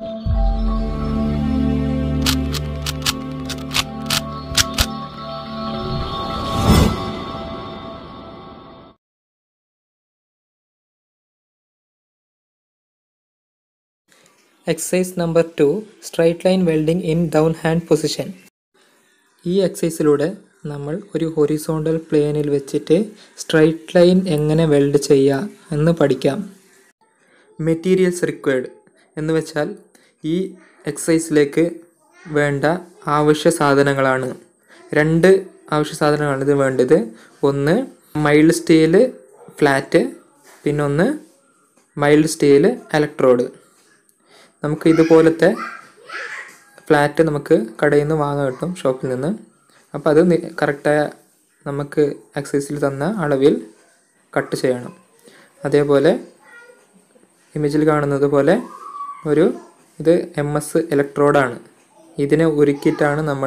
Exercise number two straight line welding in down hand position ഈ എക്സസൈസിലൂടെ നമ്മൾ ഒരു ഹൊറിസോണ്ടൽ പ്ലെയിനിൽ വെച്ചിട്ട് സ്ട്രൈറ്റ് ലൈൻ എങ്ങനെ വെൽഡ് ചെയ്യാം എന്ന് പഠിക്കാം മെറ്റീരിയൽസ് റിക്വയർഡ് എന്ന് വെച്ചാൽ ഈ എക്സസൈസിലേക്ക് വേണ്ട ആവശ്യ സാധനങ്ങളാണ് രണ്ട് ആവശ്യ സാധനങ്ങളാണ് ഇത് വേണ്ടത് ഒന്ന് മൈൽഡ് സ്റ്റീൽ ഫ്ലാറ്റ് പിന്നൊന്ന് മൈൽഡ് സ്റ്റീൽ ഇലക്ട്രോഡ് നമുക്ക് ഇതുപോലത്തെ ഫ്ലാറ്റ് നമുക്ക് കടയിൽ നിന്ന് വാങ്ങാൻ കിട്ടും ഷോപ്പിൽ നിന്ന് അപ്പോൾ അത് കറക്റ്റായ നമുക്ക് എക്സസൈസിൽ തന്ന അളവിൽ കട്ട് ചെയ്യണം അതേപോലെ ഇമേജിൽ കാണുന്നത് പോലെ ഒരു ഇത് എം എസ് ഇലക്ട്രോഡാണ് ഇതിനെ ഉരുക്കിയിട്ടാണ് നമ്മൾ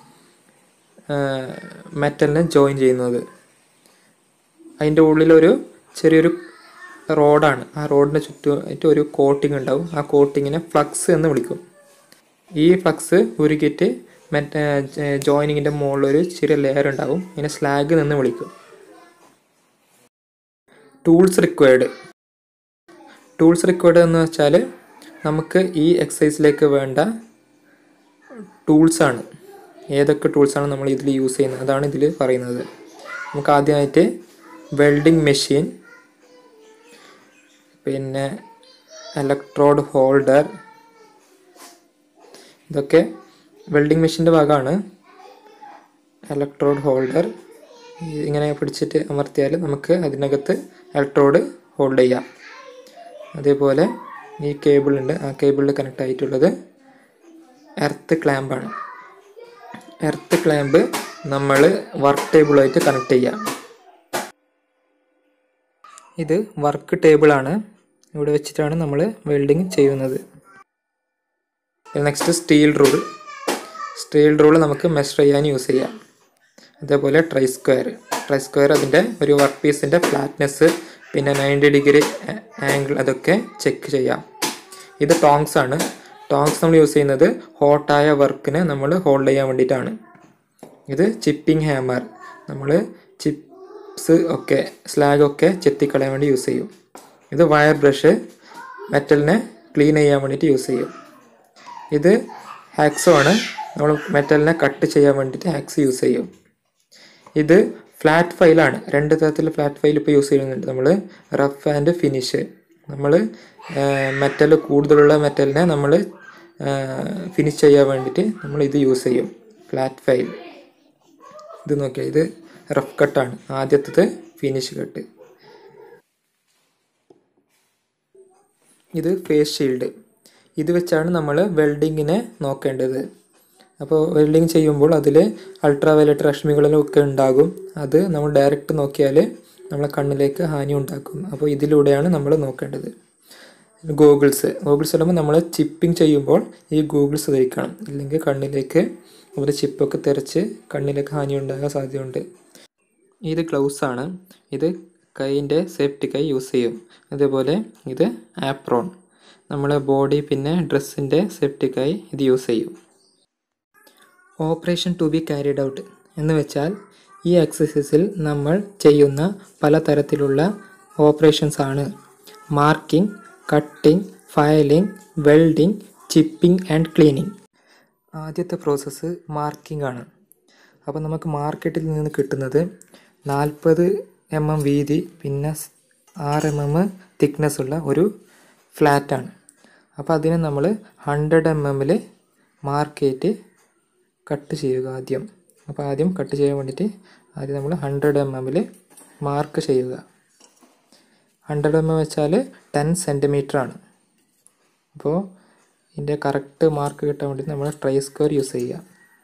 മെറ്റലിനെ ജോയിൻ ചെയ്യുന്നത് അതിൻ്റെ ഉള്ളിലൊരു ചെറിയൊരു റോഡാണ് ആ റോഡിന് ചുറ്റുമായിട്ട് ഒരു കോട്ടിംഗ് ഉണ്ടാവും ആ കോട്ടിങ്ങിനെ ഫ്ലക്സ് എന്ന് വിളിക്കും ഈ ഫ്ലക്സ് ഉരുക്കിയിട്ട് മറ്റേ ജോയിനിങ്ങിൻ്റെ മുകളിൽ ഒരു ചെറിയ ലെയർ ഉണ്ടാവും ഇതിനെ സ്ലാഗ് എന്ന് വിളിക്കും ടൂൾസ് റിക്വയർഡ് ടൂൾസ് റിക്വയർഡ് എന്ന് വെച്ചാൽ നമുക്ക് ഈ എക്സസൈസിലേക്ക് വേണ്ട ടൂൾസാണ് ഏതൊക്കെ ടൂൾസാണ് നമ്മൾ ഇതിൽ യൂസ് ചെയ്യുന്നത് അതാണ് ഇതിൽ പറയുന്നത് നമുക്ക് ആദ്യമായിട്ട് വെൽഡിംഗ് മെഷീൻ പിന്നെ ഇലക്ട്രോഡ് ഹോൾഡർ ഇതൊക്കെ വെൽഡിംഗ് മെഷീൻ്റെ ഭാഗമാണ് ഇലക്ട്രോഡ് ഹോൾഡർ ഇങ്ങനെ പിടിച്ചിട്ട് അമർത്തിയാൽ നമുക്ക് അതിനകത്ത് ഇലക്ട്രോഡ് ഹോൾഡ് ചെയ്യാം അതേപോലെ ഈ കേബിൾ ഉണ്ട് ആ കേബിളിൽ കണക്ട് ആയിട്ടുള്ളത് എർത്ത് ക്ലാമ്പാണ് എർത്ത് ക്ലാമ്പ് നമ്മൾ വർക്ക് ടേബിളായിട്ട് കണക്ട് ചെയ്യാം ഇത് വർക്ക് ടേബിളാണ് ഇവിടെ വെച്ചിട്ടാണ് നമ്മൾ വെൽഡിങ് ചെയ്യുന്നത് next steel rule steel rule നമുക്ക് മെഷർ ചെയ്യാൻ യൂസ് ചെയ്യാം അതേപോലെ ട്രൈ സ്ക്വയർ ട്രൈ സ്ക്വയർ അതിൻ്റെ ഒരു വർക്ക് പീസിൻ്റെ ഫ്ലാറ്റ്നെസ് പിന്നെ നയൻറ്റി ഡിഗ്രി ആംഗിൾ അതൊക്കെ ചെക്ക് ചെയ്യാം ഇത് ടോങ്സ് ആണ് ടോങ്സ് നമ്മൾ യൂസ് ചെയ്യുന്നത് ഹോട്ടായ വർക്കിനെ നമ്മൾ ഹോൾഡ് ചെയ്യാൻ വേണ്ടിയിട്ടാണ് ഇത് ചിപ്പിംഗ് ഹാമർ നമ്മൾ ചിപ്സ് ഒക്കെ സ്ലാഗ് ഒക്കെ ചെത്തിക്കളയാൻ വേണ്ടി യൂസ് ചെയ്യും ഇത് വയർ ബ്രഷ് മെറ്റലിനെ ക്ലീൻ ചെയ്യാൻ വേണ്ടിയിട്ട് യൂസ് ചെയ്യും ഇത് ഹാക്സോ ആണ് നമ്മൾ മെറ്റലിനെ കട്ട് ചെയ്യാൻ വേണ്ടിയിട്ട് ഹാക്സ് യൂസ് ചെയ്യും ഇത് ഫ്ലാറ്റ് ഫൈലാണ് രണ്ട് തരത്തിലുള്ള ഫ്ലാറ്റ് ഫൈൽ ഇപ്പോൾ യൂസ് ചെയ്യുന്നുണ്ട് നമ്മൾ റഫ് ആൻഡ് ഫിനിഷ് നമ്മൾ മെറ്റൽ കൂടുതലുള്ള മെറ്റലിനെ നമ്മൾ ഫിനിഷ് ചെയ്യാൻ വേണ്ടിയിട്ട് നമ്മൾ ഇത് യൂസ് ചെയ്യും ഫ്ലാറ്റ് ഫൈൽ ഇത് നോക്കിയാൽ ഇത് റഫ് കട്ടാണ് ആദ്യത്തത് ഫിനിഷ് കട്ട് ഇത് ഫേസ് ഷീൽഡ് ഇത് വെച്ചാണ് നമ്മൾ വെൽഡിങ്ങിനെ നോക്കേണ്ടത് അപ്പോൾ വെൽഡിങ് ചെയ്യുമ്പോൾ അതിൽ അൾട്രാ വയലറ്റ് രശ്മികളിലൊക്കെ ഉണ്ടാകും അത് നമ്മൾ ഡയറക്റ്റ് നോക്കിയാൽ നമ്മളെ കണ്ണിലേക്ക് ഹാനി ഉണ്ടാക്കും അപ്പോൾ ഇതിലൂടെയാണ് നമ്മൾ നോക്കേണ്ടത് ഗൂഗിൾസ് ഗൂഗിൾസ് ഇടുമ്പോൾ നമ്മൾ ചിപ്പിംഗ് ചെയ്യുമ്പോൾ ഈ ഗൂഗിൾസ് ധരിക്കണം ഇല്ലെങ്കിൽ കണ്ണിലേക്ക് ഒരു ചിപ്പൊക്കെ തെറിച്ച് കണ്ണിലേക്ക് ഹാനി ഉണ്ടാകാൻ സാധ്യതയുണ്ട് ഇത് ഗ്ലൗസ് ആണ് ഇത് കൈയിൻ്റെ സേഫ്റ്റിക്കായി യൂസ് ചെയ്യും അതേപോലെ ഇത് ആപ്രോൺ നമ്മളെ ബോഡി പിന്നെ ഡ്രസ്സിൻ്റെ സേഫ്റ്റിക്കായി ഇത് യൂസ് ചെയ്യും operation to be carried out എന്ന് വെച്ചാൽ ഈ എക്സസൈസിൽ നമ്മൾ ചെയ്യുന്ന പലതരത്തിലുള്ള ഓപ്പറേഷൻസ് ആണ് marking cutting filing welding chipping and cleaning ആദ്യത്തെ പ്രോസസ്സ് മാർക്കിംഗ് ആണ് അപ്പോൾ നമുക്ക് മാർക്കറ്റിൽ നിന്ന് കിട്ടുന്നത് നാൽപ്പത് എം എം വീതി പിന്നെ ആറ് എം എം തിക്നെസ് ഉള്ള ഒരു ഫ്ലാറ്റാണ് അപ്പോൾ അതിനെ നമ്മൾ ഹൺഡ്രഡ് എം എമ്മിൽ മാർക്ക് ചെയ്തിട്ട് കട്ട് ചെയ്യുക ആദ്യം അപ്പോൾ ആദ്യം കട്ട് ചെയ്യാൻ വേണ്ടിയിട്ട് ആദ്യം നമ്മൾ ഹൺഡ്രഡ് എം എമ്മിൽ മാർക്ക് ചെയ്യുക ഹൺഡ്രഡ് എം എം വെച്ചാൽ ടെൻ സെൻറ്റിമീറ്റർ ആണ് അപ്പോൾ ഇതിൻ്റെ കറക്റ്റ് മാർക്ക് കിട്ടാൻ വേണ്ടി നമ്മൾ ട്രൈ സ്ക്വയർ യൂസ് ചെയ്യുക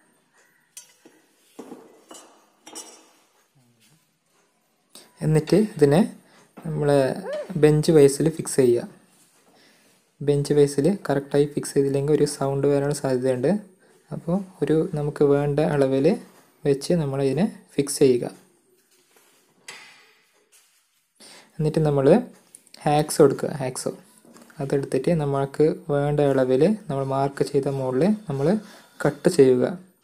എന്നിട്ട് ഇതിനെ നമ്മളെ ബെഞ്ച് വൈസിൽ ഫിക്സ് ചെയ്യുക ബെഞ്ച് വൈസിൽ കറക്റ്റായി ഫിക്സ് ചെയ്തില്ലെങ്കിൽ ഒരു സൗണ്ട് വരാനുള്ള സാധ്യതയുണ്ട് അപ്പോൾ ഒരു നമുക്ക് വേണ്ട അളവിൽ വെച്ച് നമ്മളതിനെ ഫിക്സ് ചെയ്യുക എന്നിട്ട് നമ്മൾ ഹാക്സോ എടുക്കുക ഹാക്സോ അതെടുത്തിട്ട് നമ്മൾക്ക് വേണ്ട അളവിൽ നമ്മൾ മാർക്ക് ചെയ്ത മുകളിൽ നമ്മൾ കട്ട് ചെയ്യുക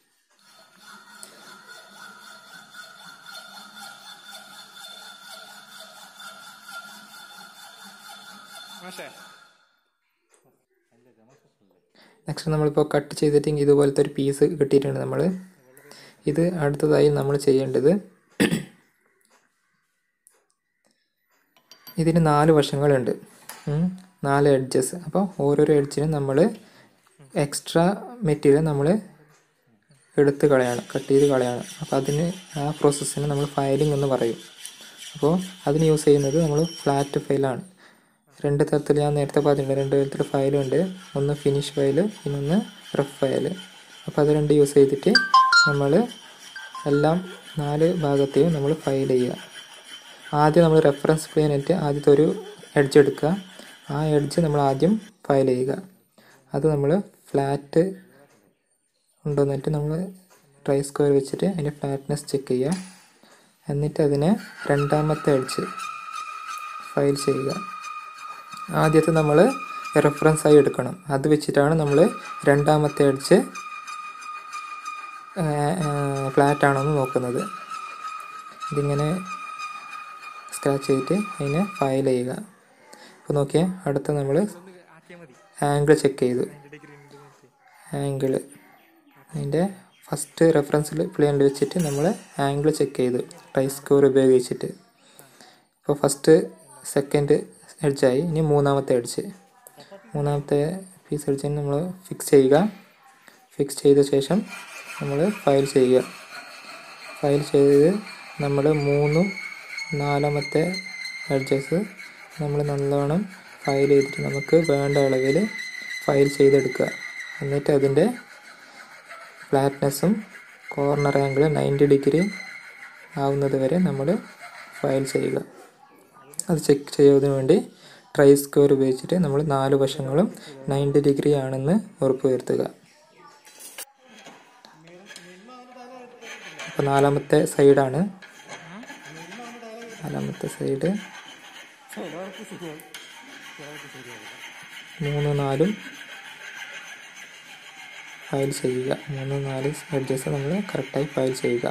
നെക്സ്റ്റ് നമ്മളിപ്പോൾ കട്ട് ചെയ്തിട്ട് ഇതുപോലത്തെ ഒരു പീസ് കിട്ടിയിട്ടുണ്ട് നമ്മൾ ഇത് അടുത്തതായി നമ്മൾ ചെയ്യേണ്ടത് ഇതിന് നാല് വശങ്ങളുണ്ട് ഉം. നാല് എഡ്ജസ് അപ്പോൾ ഓരോരോ എഡ്ജിനും നമ്മൾ എക്സ്ട്രാ മെറ്റീരിയൽ നമ്മൾ എടുത്ത് കളയാണ് കട്ട് ചെയ്ത് കളയാണ് അപ്പോൾ അതിന് ആ പ്രോസസ്സിന് നമ്മൾ ഫയലിംഗ് എന്ന് പറയും അപ്പോൾ അതിന് യൂസ് ചെയ്യുന്നത് നമ്മൾ ഫ്ലാറ്റ് ഫയലാണ് രണ്ട് തരത്തിൽ ഞാൻ നേരത്തെ പറഞ്ഞിട്ടുണ്ട് രണ്ട് തരത്തിൽ ഫയലുണ്ട് ഒന്ന് ഫിനിഷ് ഫയൽ പിന്നെ ഒന്ന് റഫ് ഫയൽ അപ്പോൾ അത് രണ്ട് യൂസ് ചെയ്തിട്ട് നമ്മൾ എല്ലാം നാല് ഭാഗത്തെയും നമ്മൾ ഫയൽ ചെയ്യുക ആദ്യം നമ്മൾ റെഫറൻസ് പ്ലെയിനായിട്ട് ആദ്യത്തെ ഒരു എഡ്ജ് എടുക്കുക ആ എഡ്ജ് നമ്മൾ ആദ്യം ഫയൽ ചെയ്യുക അത് നമ്മൾ ഫ്ലാറ്റ് കൊണ്ടുവന്നിട്ട് നമ്മൾ ട്രൈ സ്ക്വയർ വെച്ചിട്ട് അതിൻ്റെ ഫ്ലാറ്റ്നെസ് ചെക്ക് ചെയ്യുക എന്നിട്ട് അതിനെ രണ്ടാമത്തെ എഡ്ജ് ഫയൽ ചെയ്യുക ആദ്യത്തെ നമ്മൾ റെഫറൻസ് ആയി എടുക്കണം അത് വെച്ചിട്ടാണ് നമ്മൾ രണ്ടാമത്തെ എഡ്ജ് ഫ്ലാറ്റ് ആണോ എന്ന് നോക്കുന്നത് ഇതിങ്ങനെ സ്ക്രാച്ച് ചെയ്തിട്ട് അതിനെ ഫയൽ ചെയ്യുക അപ്പോൾ നോക്കിയേ അടുത്ത നമ്മൾ ആംഗിൾ ചെക്ക് ചെയ്തു ആംഗിൾ അതിൻ്റെ ഫസ്റ്റ് റെഫറൻസിൽ പ്ലെയിനിൽ വെച്ചിട്ട് നമ്മൾ ആംഗിൾ ചെക്ക് ചെയ്തു ട്രൈ സ്കോർ ഉപയോഗിച്ചിട്ട് അപ്പോൾ ഫസ്റ്റ് സെക്കൻഡ് എഡ്ജായി ഇനി മൂന്നാമത്തെ എഡ്ജ് മൂന്നാമത്തെ പീസ് എഡ്ജിന് നമ്മൾ ഫിക്സ് ചെയ്യുക ഫിക്സ് ചെയ്ത ശേഷം നമ്മൾ ഫയൽ ചെയ്യുക ഫയൽ ചെയ്ത് നമ്മൾ മൂന്നും നാലാമത്തെ എഡ്ജസ് നമ്മൾ നല്ലോണം ഫയൽ ചെയ്തിട്ട് നമുക്ക് വേണ്ട അളവിൽ ഫയൽ ചെയ്തെടുക്കുക എന്നിട്ട് അതിൻ്റെ ഫ്ലാറ്റ്നെസ്സും കോർണർ ആംഗിൾ നയൻറ്റി ഡിഗ്രി ആവുന്നത് വരെ നമ്മൾ ഫയൽ ചെയ്യുക അത് ചെക്ക് ചെയ്യുന്നതിന് വേണ്ടി ട്രൈ സ്ക്വയർ ഉപയോഗിച്ചിട്ട് നമ്മൾ നാല് വശങ്ങളും നയൻറ്റി ഡിഗ്രി ആണെന്ന് ഉറപ്പുവരുത്തുക അപ്പോൾ നാലാമത്തെ സൈഡാണ് നാലാമത്തെ സൈഡ് മൂന്ന് നാലും ഫയൽ ചെയ്യുക മൂന്ന് നാല് എഡ്ജസ് നമ്മൾ കറക്റ്റായി ഫയൽ ചെയ്യുക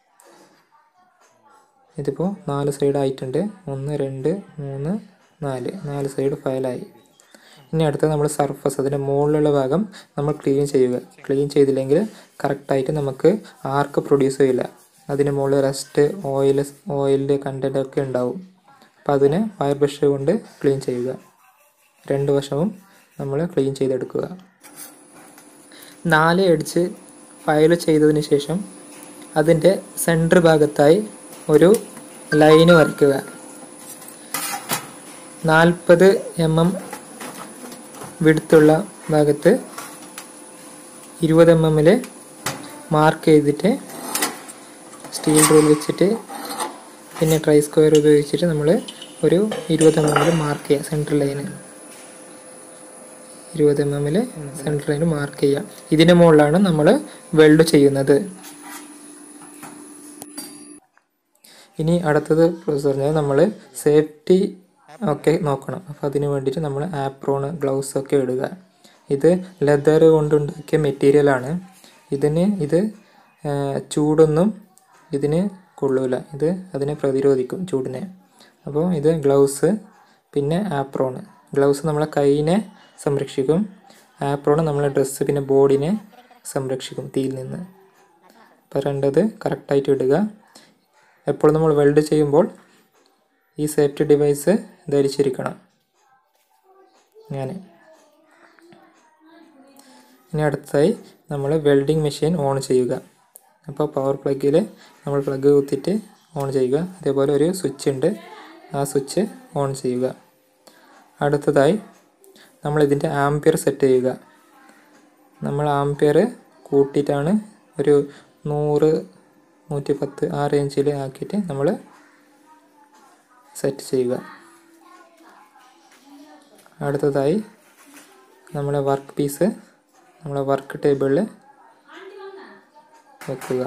ഇതിപ്പോൾ നാല് സൈഡ് ആയിട്ടുണ്ട് ഒന്ന് രണ്ട് മൂന്ന് നാല് നാല് സൈഡ് ഫയലായി ഇനി അടുത്ത നമ്മൾ സർഫസ് അതിൻ്റെ മുകളിലുള്ള ഭാഗം നമ്മൾ ക്ലീൻ ചെയ്യുക ക്ലീൻ ചെയ്തില്ലെങ്കിൽ കറക്റ്റായിട്ട് നമുക്ക് ആർക്ക് പ്രൊഡ്യൂസ് ചെയ്യില്ല അതിന് മുകളിൽ റസ്റ്റ് ഓയിൽ ഓയിലിൻ്റെ കണ്ടൻ്റ് ഒക്കെ ഉണ്ടാവും അപ്പം അതിനെ വയർ ബ്രഷ് കൊണ്ട് ക്ലീൻ ചെയ്യുക രണ്ട് വശവും നമ്മൾ ക്ലീൻ ചെയ്തെടുക്കുക നാല് എഡ്ജ് ഫയൽ ചെയ്തതിന് ശേഷം അതിൻ്റെ സെൻറ്റർ ഭാഗത്തായി ഒരു ലൈന് വരയ്ക്കുക നാൽപ്പത് എം എം വിടുത്തുള്ള ഭാഗത്ത് ഇരുപത് എം എമ്മിൽ മാർക്ക് ചെയ്തിട്ട് സ്റ്റീൽ റൂൾ വെച്ചിട്ട് പിന്നെ ട്രൈ സ്ക്വയർ ഉപയോഗിച്ചിട്ട് നമ്മൾ ഒരു ഇരുപത് എം എമ്മിൽ മാർക്ക് ചെയ്യുക സെൻട്രൽ ലൈന് ഇരുപത് എം എമ്മിൽ സെൻട്രൽ ലൈന് മാർക്ക് ചെയ്യുക ഇതിൻ്റെ മുകളിലാണ് നമ്മൾ വെൽഡ് ചെയ്യുന്നത് ഇനി അടുത്തത് പറഞ്ഞാൽ നമ്മൾ സേഫ്റ്റി ഒക്കെ നോക്കണം അപ്പോൾ അതിന് വേണ്ടിയിട്ട് നമ്മൾ ആപ്രോണ് ഗ്ലൗസ് ഒക്കെ ഇടുക ഇത് ലെതർ കൊണ്ടുണ്ടാക്കിയ മെറ്റീരിയലാണ് ഇതിന് ഇത് ആ, ചൂടൊന്നും ഇതിന് കൊള്ളൂല ഇത് അതിനെ പ്രതിരോധിക്കും ചൂടിനെ അപ്പോൾ ഇത് ഗ്ലൗസ് പിന്നെ ആപ്രോണ് ഗ്ലൗസ് നമ്മളെ കൈയിനെ സംരക്ഷിക്കും ആപ്രോണ് നമ്മളെ ഡ്രസ്സ് പിന്നെ ബോഡിനെ സംരക്ഷിക്കും തീയിൽ നിന്ന് അപ്പോൾ രണ്ടത് കറക്റ്റായിട്ട് ഇടുക എപ്പോഴും നമ്മൾ വെൽഡ് ചെയ്യുമ്പോൾ ഈ സേഫ്റ്റി ഡിവൈസ് ധരിച്ചിരിക്കണം ഞാൻ ഇനി അടുത്തതായി നമ്മൾ വെൽഡിംഗ് മെഷീൻ ഓൺ ചെയ്യുക അപ്പോൾ പവർ പ്ലഗിൽ നമ്മൾ പ്ലഗ് കുത്തിയിട്ട് ഓൺ ചെയ്യുക അതേപോലെ ഒരു സ്വിച്ച് ഉണ്ട് ആ സ്വിച്ച് ഓൺ ചെയ്യുക അടുത്തതായി നമ്മൾ ഇതിൻ്റെ ആംപിയർ സെറ്റ് ചെയ്യുക നമ്മൾ ആംപിയർ കൂട്ടിയിട്ടാണ് ഒരു നൂറ് നൂറ്റി പത്ത് ആ റേഞ്ചിൽ ആക്കിയിട്ട് നമ്മൾ സെറ്റ് ചെയ്യുക അടുത്തതായി നമ്മളെ വർക്ക് പീസ് നമ്മളെ വർക്ക് ടേബിളിൽ വെക്കുക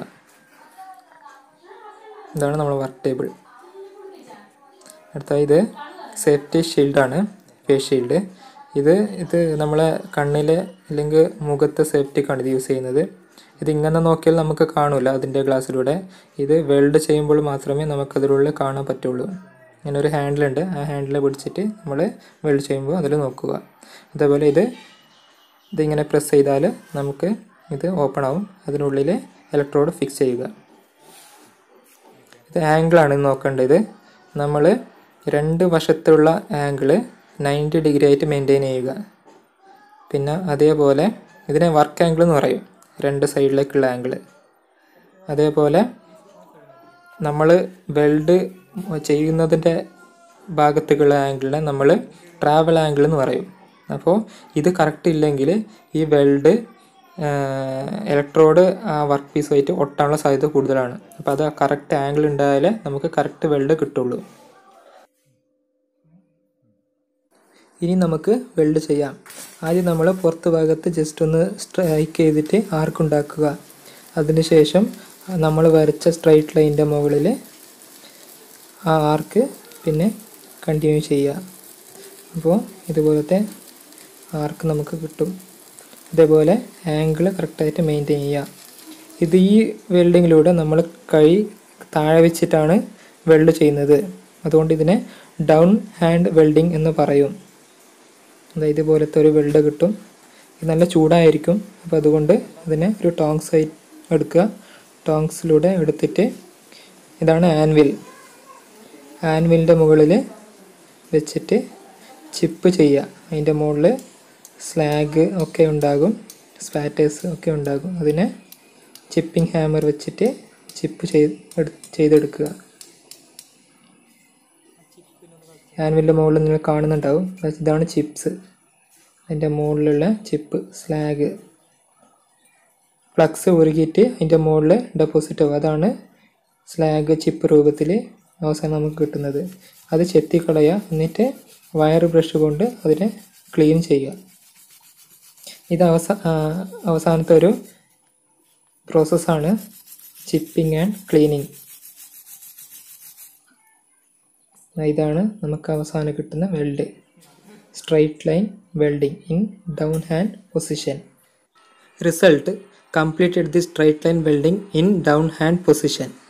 ഇതാണ് നമ്മളെ വർക്ക് ടേബിൾ അടുത്തായി ഇത് സേഫ്റ്റി ഷീൽഡാണ് ഫേസ് ഷീൽഡ് ഇത് ഇത് നമ്മളെ കണ്ണിലെ അല്ലെങ്കിൽ മുഖത്തെ സേഫ്റ്റിക്കാണ് ഇത് യൂസ് ചെയ്യുന്നത് ഇത് ഇങ്ങനെ നോക്കിയാൽ നമുക്ക് കാണൂല അതിൻ്റെ ഗ്ലാസ്സിലൂടെ ഇത് വെൽഡ് ചെയ്യുമ്പോൾ മാത്രമേ നമുക്കതിലുള്ളിൽ കാണാൻ പറ്റുള്ളൂ ഇങ്ങനെ ഒരു ഹാൻഡിലുണ്ട് ആ ഹാൻഡിൽ പിടിച്ചിട്ട് നമ്മൾ വെൽഡ് ചെയ്യുമ്പോൾ അതിൽ നോക്കുക അതേപോലെ ഇത് ഇതിങ്ങനെ പ്രസ് ചെയ്താൽ നമുക്ക് ഇത് ഓപ്പൺ ആവും അതിനുള്ളിൽ ഇലക്ട്രോഡ് ഫിക്സ് ചെയ്യുക ഇത് ആംഗിളാണ് നോക്കേണ്ടത് നമ്മൾ രണ്ട് വശത്തുള്ള ആംഗിള് നയൻറ്റി ഡിഗ്രി ആയിട്ട് മെയിൻറ്റെയിൻ ചെയ്യുക പിന്നെ അതേപോലെ ഇതിനെ വർക്ക് ആംഗിൾ എന്ന് പറയും രണ്ട് സൈഡിലേക്കുള്ള ആംഗിള് അതേപോലെ നമ്മൾ വെൽഡ് ചെയ്യുന്നതിൻ്റെ ഭാഗത്തേക്കുള്ള ആംഗിളിനെ നമ്മൾ ട്രാവൽ ആംഗിൾ എന്ന് പറയും അപ്പോൾ ഇത് കറക്റ്റ് ഇല്ലെങ്കിൽ ഈ വെൽഡ് ഇലക്ട്രോഡ് ആ വർക്ക് പീസുമായിട്ട് ഒട്ടാനുള്ള സാധ്യത കൂടുതലാണ് അപ്പോൾ അത് കറക്റ്റ് ആംഗിൾ ഉണ്ടായാലേ നമുക്ക് കറക്റ്റ് വെൽഡ് കിട്ടുള്ളൂ ഇനി നമുക്ക് വെൽഡ് ചെയ്യാം ആദ്യം നമ്മൾ പുറത്ത് ഭാഗത്ത് ജസ്റ്റ് ഒന്ന് സ്ട്രൈക്ക് ചെയ്തിട്ട് ആർക്ക് ഉണ്ടാക്കുക അതിനുശേഷം നമ്മൾ വരച്ച സ്ട്രൈറ്റ് ലൈനിൻ്റെ മുകളിൽ ആ ആർക്ക് പിന്നെ കണ്ടിന്യൂ ചെയ്യുക അപ്പോൾ ഇതുപോലത്തെ ആർക്ക് നമുക്ക് കിട്ടും ഇതേപോലെ ആംഗിൾ കറക്റ്റായിട്ട് മെയിൻറ്റെയിൻ ചെയ്യുക ഇത് ഈ വെൽഡിങ്ങിലൂടെ നമ്മൾ കൈ താഴെ വെച്ചിട്ടാണ് വെൽഡ് ചെയ്യുന്നത് അതുകൊണ്ട് ഇതിനെ ഡൗൺ ഹാൻഡ് വെൽഡിംഗ് എന്ന് പറയും അതായത് ഇതുപോലത്തെ ഒരു വെൽഡ് കിട്ടും ഇത് നല്ല ചൂടായിരിക്കും അപ്പോൾ അതുകൊണ്ട് അതിനെ ഒരു ടോങ്സ് ആയി എടുക്കുക ടോങ്സിലൂടെ എടുത്തിട്ട് ഇതാണ് ആൻവിൽ ആൻവിലിൻ്റെ മുകളിൽ വെച്ചിട്ട് ചിപ്പ് ചെയ്യുക അതിൻ്റെ മുകളിൽ സ്ലാഗ് ഒക്കെ ഉണ്ടാകും സ്പാറ്റേഴ്സ് ഒക്കെ ഉണ്ടാകും അതിനെ ചിപ്പിംഗ് ഹാമർ വെച്ചിട്ട് ചിപ്പ് ചെയ്ത് എടു- ചെയ്തെടുക്കുക ആൻവിലിൻ്റെ മുകളിൽ നിങ്ങൾ കാണുന്നുണ്ടാവും അത് ഇതാണ് ചിപ്സ് അതിൻ്റെ മുകളിലുള്ള ചിപ്പ് സ്ലാഗ് ഫ്ലക്സ് ഉരുകിയിട്ട് അതിൻ്റെ മുകളിൽ ഡെപ്പോസിറ്റ് ആവും അതാണ് സ്ലാഗ് ചിപ്പ് രൂപത്തിൽ അവസാനം നമുക്ക് കിട്ടുന്നത് അത് ചെത്തിക്കളയുക എന്നിട്ട് വയർ ബ്രഷ് കൊണ്ട് അതിനെ ക്ലീൻ ചെയ്യുക ഇത് അവസാ ആ, അവസാനത്തെ ഒരു പ്രോസസ്സാണ് ചിപ്പിംഗ് ആൻഡ് ക്ലീനിങ് ഇതാണ് നമുക്ക് അവസാനം കിട്ടുന്ന weld straight line welding in down hand position result completed the straight line welding in down hand position